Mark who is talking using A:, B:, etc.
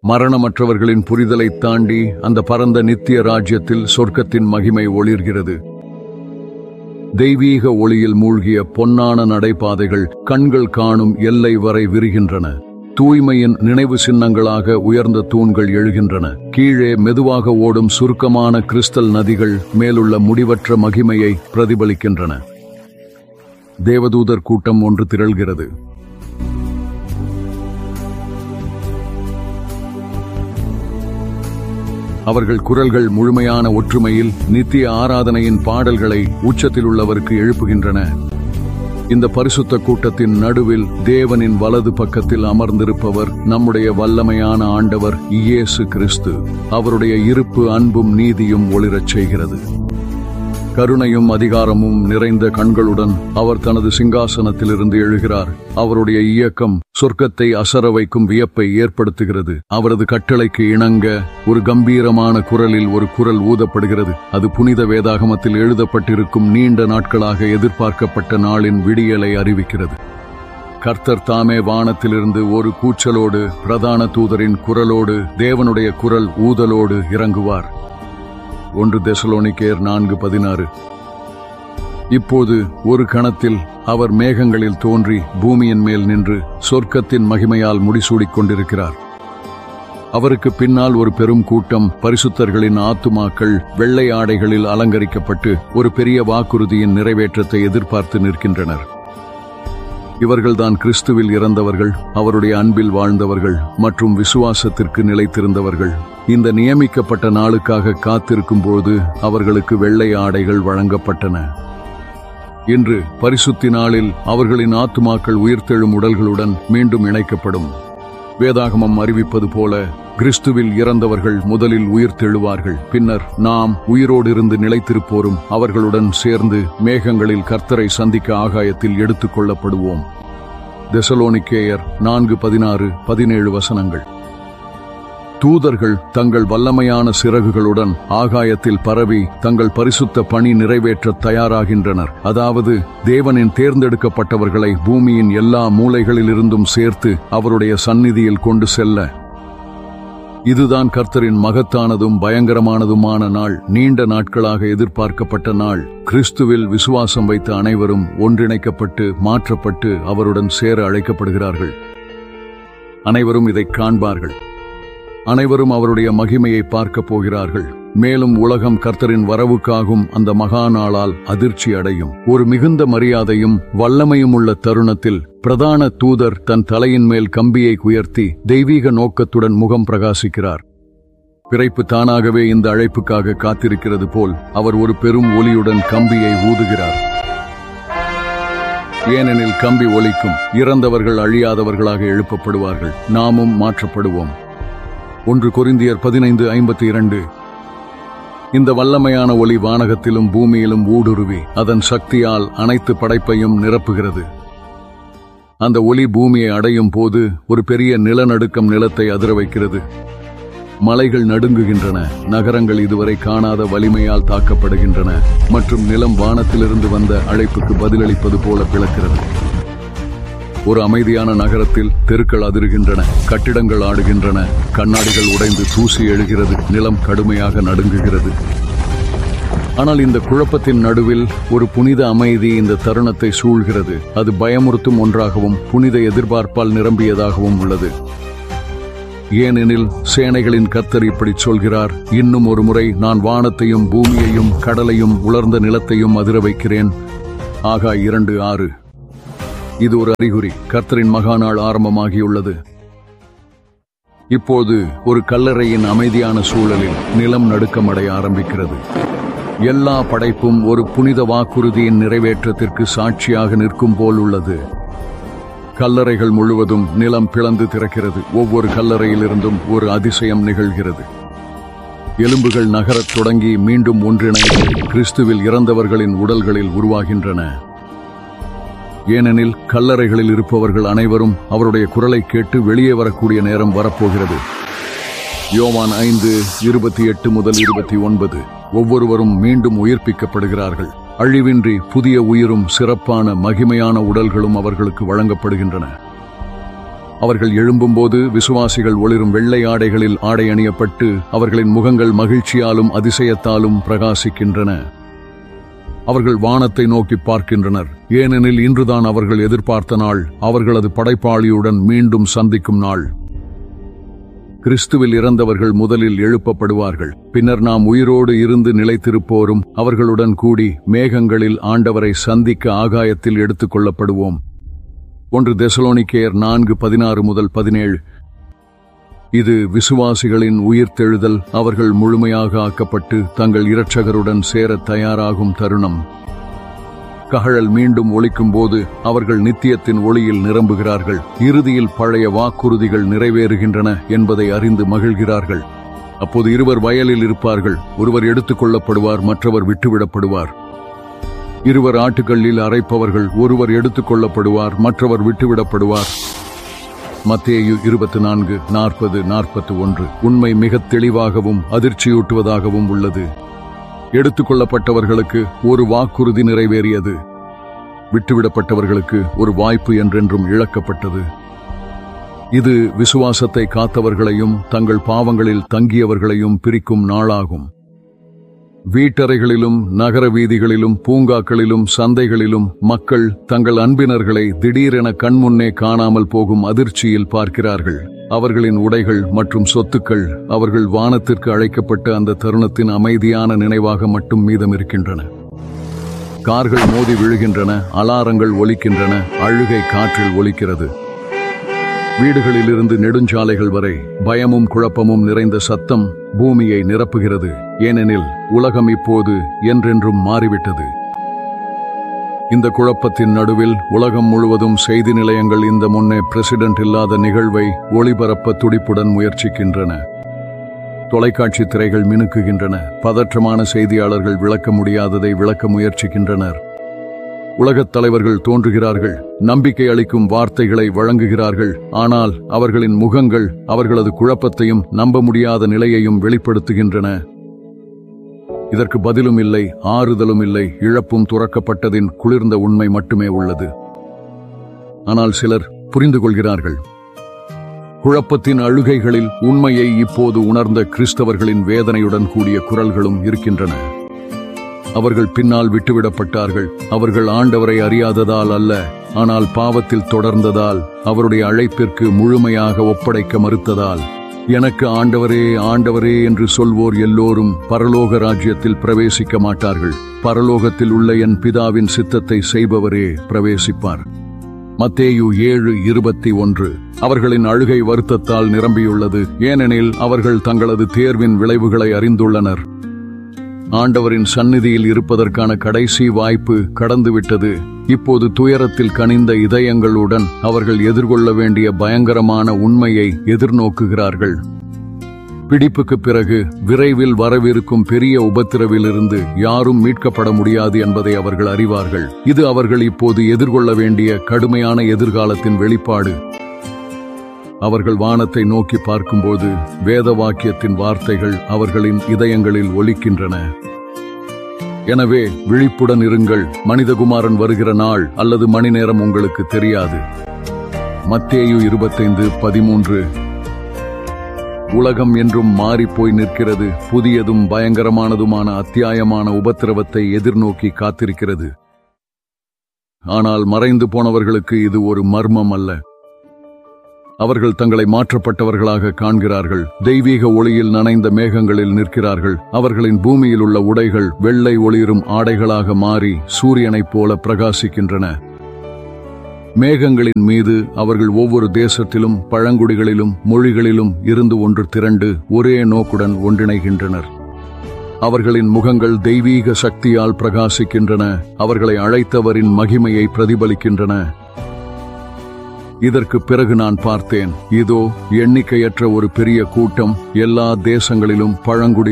A: மரணமற்றவர்களின் புரிதலை தாண்டி அந்த பரந்த நித்திய ராஜ்யத்தில் சொர்க்கத்தின் மகிமை ஒளிர்கிறது தெய்வீக ஒளியில் மூழ்கிய பொன்னான நடைபாதைகள் கண்கள் காணும் எல்லை வரை விரிகின்றன தூய்மையின் நினைவு சின்னங்களாக உயர்ந்த தூண்கள் எழுகின்றன கீழே மெதுவாக ஓடும் சுருக்கமான கிறிஸ்டல் நதிகள் மேலுள்ள முடிவற்ற மகிமையை பிரதிபலிக்கின்றன தேவதூதர் கூட்டம் ஒன்று திரள்கிறது அவர்கள் குரல்கள் முழுமையான ஒற்றுமையில் நித்திய ஆராதனையின் பாடல்களை உச்சத்தில் உள்ளவருக்கு எழுப்புகின்றன இந்த பரிசுத்த கூட்டத்தின் நடுவில் தேவனின் வலது பக்கத்தில் அமர்ந்திருப்பவர் நம்முடைய வல்லமையான ஆண்டவர் இயேசு கிறிஸ்து அவருடைய இருப்பு அன்பும் நீதியும் ஒளிரச் செய்கிறது கருணையும் அதிகாரமும் நிறைந்த கண்களுடன் அவர் தனது சிங்காசனத்திலிருந்து எழுகிறார் அவருடைய இயக்கம் சொர்க்கத்தை அசர வைக்கும் வியப்பை ஏற்படுத்துகிறது அவரது கட்டளைக்கு இணங்க ஒரு கம்பீரமான குரலில் ஒரு குரல் ஊதப்படுகிறது அது புனித வேதாகமத்தில் எழுதப்பட்டிருக்கும் நீண்ட நாட்களாக எதிர்பார்க்கப்பட்ட நாளின் விடியலை அறிவிக்கிறது கர்த்தர் தாமே வானத்திலிருந்து ஒரு கூச்சலோடு பிரதான தூதரின் குரலோடு தேவனுடைய குரல் ஊதலோடு இறங்குவார் ஒன்று தெசலோனிக்கேர் நான்கு பதினாறு இப்போது ஒரு கணத்தில் அவர் மேகங்களில் தோன்றி பூமியின் மேல் நின்று சொர்க்கத்தின் மகிமையால் முடிசூடிக் கொண்டிருக்கிறார் அவருக்கு பின்னால் ஒரு பெரும் கூட்டம் பரிசுத்தர்களின் ஆத்துமாக்கள் வெள்ளை ஆடைகளில் அலங்கரிக்கப்பட்டு ஒரு பெரிய வாக்குறுதியின் நிறைவேற்றத்தை எதிர்பார்த்து நிற்கின்றனர் இவர்கள்தான் கிறிஸ்துவில் இறந்தவர்கள் அவருடைய அன்பில் வாழ்ந்தவர்கள் மற்றும் விசுவாசத்திற்கு நிலைத்திருந்தவர்கள் இந்த நியமிக்கப்பட்ட நாளுக்காக காத்திருக்கும் போது அவர்களுக்கு வெள்ளை ஆடைகள் வழங்கப்பட்டன இன்று பரிசுத்தி நாளில் அவர்களின் ஆத்துமாக்கள் உயிர்த்தெழும் உடல்களுடன் மீண்டும் இணைக்கப்படும் வேதாகமம் அறிவிப்பது போல கிறிஸ்துவில் இறந்தவர்கள் முதலில் உயிர்த்தெழுவார்கள் பின்னர் நாம் உயிரோடு இருந்து நிலைத்திருப்போரும் அவர்களுடன் சேர்ந்து மேகங்களில் கர்த்தரை சந்திக்க ஆகாயத்தில் எடுத்துக் கொள்ளப்படுவோம் தெசலோனிக்கேயர் நான்கு பதினாறு பதினேழு வசனங்கள் தூதர்கள் தங்கள் வல்லமையான சிறகுகளுடன் ஆகாயத்தில் பரவி தங்கள் பரிசுத்த பணி நிறைவேற்ற தயாராகின்றனர் அதாவது தேவனின் தேர்ந்தெடுக்கப்பட்டவர்களை பூமியின் எல்லா மூலைகளிலிருந்தும் சேர்த்து அவருடைய சந்நிதியில் கொண்டு செல்ல இதுதான் கர்த்தரின் மகத்தானதும் பயங்கரமானதுமான நாள் நீண்ட நாட்களாக எதிர்பார்க்கப்பட்ட நாள் கிறிஸ்துவில் விசுவாசம் வைத்த அனைவரும் ஒன்றிணைக்கப்பட்டு மாற்றப்பட்டு அவருடன் சேர அழைக்கப்படுகிறார்கள் அனைவரும் இதை காண்பார்கள் அனைவரும் அவருடைய மகிமையை பார்க்கப் போகிறார்கள் மேலும் உலகம் கர்த்தரின் வரவுக்காகும் அந்த மகா நாளால் அதிர்ச்சி அடையும் ஒரு மிகுந்த மரியாதையும் வல்லமையும் உள்ள தருணத்தில் பிரதான தூதர் தன் தலையின் மேல் கம்பியை உயர்த்தி தெய்வீக நோக்கத்துடன் முகம் பிரகாசிக்கிறார் பிறைப்பு தானாகவே இந்த அழைப்புக்காக காத்திருக்கிறது போல் அவர் ஒரு பெரும் ஒலியுடன் கம்பியை ஊதுகிறார் ஏனெனில் கம்பி ஒலிக்கும் இறந்தவர்கள் அழியாதவர்களாக எழுப்பப்படுவார்கள் நாமும் மாற்றப்படுவோம் ஒன்று கொரிந்தியர் பதினைந்து ஐம்பத்தி இரண்டு இந்த வல்லமையான ஒளி வானகத்திலும் பூமியிலும் ஊடுருவி அதன் சக்தியால் அனைத்து படைப்பையும் நிரப்புகிறது அந்த ஒளி பூமியை அடையும் போது ஒரு பெரிய நிலநடுக்கம் நிலத்தை அதிர வைக்கிறது மலைகள் நடுங்குகின்றன நகரங்கள் இதுவரை காணாத வலிமையால் தாக்கப்படுகின்றன மற்றும் நிலம் வானத்திலிருந்து வந்த அழைப்புக்கு பதிலளிப்பது போல பிளக்கிறது ஒரு அமைதியான நகரத்தில் தெருக்கள் அதிருகின்றன கட்டிடங்கள் ஆடுகின்றன கண்ணாடிகள் உடைந்து தூசி எழுகிறது நிலம் கடுமையாக நடுங்குகிறது ஆனால் இந்த குழப்பத்தின் நடுவில் ஒரு புனித அமைதி இந்த தருணத்தை சூழ்கிறது அது பயமுறுத்தும் ஒன்றாகவும் புனித எதிர்பார்ப்பால் நிரம்பியதாகவும் உள்ளது ஏனெனில் சேனைகளின் கர்த்தர் இப்படி சொல்கிறார் இன்னும் ஒரு முறை நான் வானத்தையும் பூமியையும் கடலையும் உலர்ந்த நிலத்தையும் அதிர வைக்கிறேன் ஆகா இரண்டு ஆறு இது ஒரு அறிகுறி கர்த்தரின் மகாநாள் ஆரம்பமாகியுள்ளது இப்போது ஒரு கல்லறையின் அமைதியான சூழலில் நிலம் நடுக்கமடைய ஆரம்பிக்கிறது எல்லா படைப்பும் ஒரு புனித வாக்குறுதியின் நிறைவேற்றத்திற்கு சாட்சியாக நிற்கும் போல் உள்ளது கல்லறைகள் முழுவதும் நிலம் பிளந்து திறக்கிறது ஒவ்வொரு கல்லறையிலிருந்தும் ஒரு அதிசயம் நிகழ்கிறது எலும்புகள் நகரத் தொடங்கி மீண்டும் ஒன்றிணைந்து கிறிஸ்துவில் இறந்தவர்களின் உடல்களில் உருவாகின்றன ஏனெனில் கல்லறைகளில் இருப்பவர்கள் அனைவரும் அவருடைய குரலை கேட்டு வெளியே வரக்கூடிய நேரம் வரப்போகிறது யோவான் ஐந்து இருபத்தி எட்டு முதல் இருபத்தி ஒன்பது ஒவ்வொருவரும் மீண்டும் உயிர்ப்பிக்கப்படுகிறார்கள் அழிவின்றி புதிய உயிரும் சிறப்பான மகிமையான உடல்களும் அவர்களுக்கு வழங்கப்படுகின்றன அவர்கள் எழும்பும்போது விசுவாசிகள் ஒளிரும் வெள்ளை ஆடைகளில் ஆடை அணியப்பட்டு அவர்களின் முகங்கள் மகிழ்ச்சியாலும் அதிசயத்தாலும் பிரகாசிக்கின்றன அவர்கள் வானத்தை நோக்கி பார்க்கின்றனர் ஏனெனில் இன்றுதான் அவர்கள் எதிர்பார்த்த நாள் அவர்களது படைப்பாளியுடன் மீண்டும் சந்திக்கும் நாள் கிறிஸ்துவில் இறந்தவர்கள் முதலில் எழுப்பப்படுவார்கள் பின்னர் நாம் உயிரோடு இருந்து நிலைத்திருப்போரும் அவர்களுடன் கூடி மேகங்களில் ஆண்டவரை சந்திக்க ஆகாயத்தில் எடுத்துக் கொள்ளப்படுவோம் ஒன்று தெசலோனிக்கேயர் நான்கு பதினாறு முதல் பதினேழு இது விசுவாசிகளின் உயிர்த்தெழுதல் அவர்கள் முழுமையாக ஆக்கப்பட்டு தங்கள் இரட்சகருடன் சேரத் தயாராகும் தருணம் ககழல் மீண்டும் ஒலிக்கும் போது அவர்கள் நித்தியத்தின் ஒளியில் நிரம்புகிறார்கள் இறுதியில் பழைய வாக்குறுதிகள் நிறைவேறுகின்றன என்பதை அறிந்து மகிழ்கிறார்கள் அப்போது இருவர் வயலில் இருப்பார்கள் ஒருவர் எடுத்துக் கொள்ளப்படுவார் மற்றவர் விட்டுவிடப்படுவார் இருவர் ஆட்டுக்கல்லில் அரைப்பவர்கள் ஒருவர் எடுத்துக் கொள்ளப்படுவார் மற்றவர் விட்டுவிடப்படுவார் மத்தேயு இருபத்தி நான்கு நாற்பது நாற்பத்தி ஒன்று உண்மை மிக தெளிவாகவும் அதிர்ச்சியூட்டுவதாகவும் உள்ளது எடுத்துக் கொள்ளப்பட்டவர்களுக்கு ஒரு வாக்குறுதி நிறைவேறியது விட்டுவிடப்பட்டவர்களுக்கு ஒரு வாய்ப்பு என்றென்றும் இழக்கப்பட்டது இது விசுவாசத்தை காத்தவர்களையும் தங்கள் பாவங்களில் தங்கியவர்களையும் பிரிக்கும் நாளாகும் வீட்டறைகளிலும் நகர வீதிகளிலும் பூங்காக்களிலும் சந்தைகளிலும் மக்கள் தங்கள் அன்பினர்களை திடீரென கண்முன்னே காணாமல் போகும் அதிர்ச்சியில் பார்க்கிறார்கள் அவர்களின் உடைகள் மற்றும் சொத்துக்கள் அவர்கள் வானத்திற்கு அழைக்கப்பட்ட அந்த தருணத்தின் அமைதியான நினைவாக மட்டும் மீதம் இருக்கின்றன கார்கள் மோதி விழுகின்றன அலாரங்கள் ஒலிக்கின்றன அழுகை காற்றில் ஒலிக்கிறது வீடுகளிலிருந்து நெடுஞ்சாலைகள் வரை பயமும் குழப்பமும் நிறைந்த சத்தம் பூமியை நிரப்புகிறது ஏனெனில் உலகம் இப்போது என்றென்றும் மாறிவிட்டது இந்த குழப்பத்தின் நடுவில் உலகம் முழுவதும் செய்தி நிலையங்கள் இந்த முன்னே பிரசிடென்ட் இல்லாத நிகழ்வை ஒளிபரப்ப துடிப்புடன் முயற்சிக்கின்றன தொலைக்காட்சி திரைகள் மினுக்குகின்றன பதற்றமான செய்தியாளர்கள் விளக்க முடியாததை விளக்க முயற்சிக்கின்றனர் உலகத் தலைவர்கள் தோன்றுகிறார்கள் நம்பிக்கை அளிக்கும் வார்த்தைகளை வழங்குகிறார்கள் ஆனால் அவர்களின் முகங்கள் அவர்களது குழப்பத்தையும் நம்ப முடியாத நிலையையும் வெளிப்படுத்துகின்றன இதற்கு பதிலும் இல்லை ஆறுதலும் இல்லை இழப்பும் துறக்கப்பட்டதின் குளிர்ந்த உண்மை மட்டுமே உள்ளது ஆனால் சிலர் புரிந்து கொள்கிறார்கள் குழப்பத்தின் அழுகைகளில் உண்மையை இப்போது உணர்ந்த கிறிஸ்தவர்களின் வேதனையுடன் கூடிய குரல்களும் இருக்கின்றன அவர்கள் பின்னால் விட்டுவிடப்பட்டார்கள் அவர்கள் ஆண்டவரை அறியாததால் அல்ல ஆனால் பாவத்தில் தொடர்ந்ததால் அவருடைய அழைப்பிற்கு முழுமையாக ஒப்படைக்க மறுத்ததால் எனக்கு ஆண்டவரே ஆண்டவரே என்று சொல்வோர் எல்லோரும் பரலோக ராஜ்யத்தில் பிரவேசிக்க மாட்டார்கள் பரலோகத்தில் உள்ள என் பிதாவின் சித்தத்தை செய்பவரே பிரவேசிப்பார் மத்தேயு ஏழு இருபத்தி ஒன்று அவர்களின் அழுகை வருத்தத்தால் நிரம்பியுள்ளது ஏனெனில் அவர்கள் தங்களது தேர்வின் விளைவுகளை அறிந்துள்ளனர் ஆண்டவரின் சந்நிதியில் இருப்பதற்கான கடைசி வாய்ப்பு கடந்துவிட்டது இப்போது துயரத்தில் கனிந்த இதயங்களுடன் அவர்கள் எதிர்கொள்ள வேண்டிய பயங்கரமான உண்மையை எதிர்நோக்குகிறார்கள் பிடிப்புக்கு பிறகு விரைவில் வரவிருக்கும் பெரிய உபத்திரவிலிருந்து யாரும் மீட்கப்பட முடியாது என்பதை அவர்கள் அறிவார்கள் இது அவர்கள் இப்போது எதிர்கொள்ள வேண்டிய கடுமையான எதிர்காலத்தின் வெளிப்பாடு அவர்கள் வானத்தை நோக்கி பார்க்கும்போது வேத வாக்கியத்தின் வார்த்தைகள் அவர்களின் இதயங்களில் ஒலிக்கின்றன எனவே விழிப்புடன் இருங்கள் மனிதகுமாரன் வருகிற நாள் அல்லது மணி நேரம் உங்களுக்கு தெரியாது மத்தேயு இருபத்தைந்து பதிமூன்று உலகம் என்றும் மாறிப்போய் நிற்கிறது புதியதும் பயங்கரமானதுமான அத்தியாயமான உபத்திரவத்தை எதிர்நோக்கி காத்திருக்கிறது ஆனால் மறைந்து போனவர்களுக்கு இது ஒரு மர்மம் அல்ல அவர்கள் தங்களை மாற்றப்பட்டவர்களாக காண்கிறார்கள் தெய்வீக ஒளியில் நனைந்த மேகங்களில் நிற்கிறார்கள் அவர்களின் பூமியில் உள்ள உடைகள் வெள்ளை ஒளிரும் ஆடைகளாக மாறி சூரியனைப் போல பிரகாசிக்கின்றன மேகங்களின் மீது அவர்கள் ஒவ்வொரு தேசத்திலும் பழங்குடிகளிலும் மொழிகளிலும் இருந்து ஒன்று திரண்டு ஒரே நோக்குடன் ஒன்றிணைகின்றனர் அவர்களின் முகங்கள் தெய்வீக சக்தியால் பிரகாசிக்கின்றன அவர்களை அழைத்தவரின் மகிமையை பிரதிபலிக்கின்றன இதற்கு பிறகு நான் பார்த்தேன் இதோ எண்ணிக்கையற்ற ஒரு பெரிய கூட்டம் எல்லா தேசங்களிலும் பழங்குடி